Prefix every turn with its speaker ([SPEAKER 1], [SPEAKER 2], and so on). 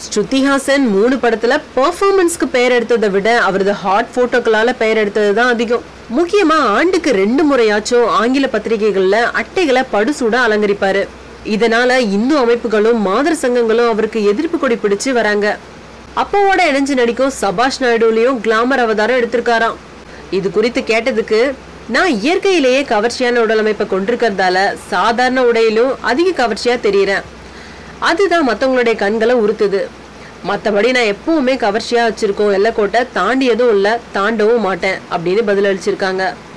[SPEAKER 1] ஸ்ருதிஹாசன் மூணு படத்துல பெர்ஃபார்மன்ஸ்க்கு பெயர் எடுத்ததை விட அவரது ஹாட் போட்டோக்களால பெயர் எடுத்தது தான் அதிகம் முக்கியமா ஆண்டுக்கு ரெண்டு முறையாச்சும் ஆங்கில பத்திரிகைகள்ல அட்டைகளை படுசூட அலங்கரிப்பாரு இதனால இந்து அமைப்புகளும் மாதர் சங்கங்களும் அவருக்கு எதிர்ப்பு கொடி பிடிச்சு வராங்க அப்பாவோட இணைஞ்சு நடிக்கும் சபாஷ் நாயுடுலயும் கிளாமர் அவதாரம் எடுத்திருக்காராம் இது குறித்து கேட்டதுக்கு நான் இயற்கையிலேயே கவர்ச்சியான உடலமைப்பை கொண்டிருக்கிறதால சாதாரண உடையிலும் அதிக கவர்ச்சியா தெரியறேன் அதுதான் மத்தவங்களுடைய கண்களை உறுத்துது மத்தபடி நான் எப்பவுமே கவர்ச்சியா வச்சிருக்கோம் எல்லக்கோட்டை தாண்டியதும் இல்ல தாண்டவும் மாட்டேன் அப்படின்னு பதிலளிச்சிருக்காங்க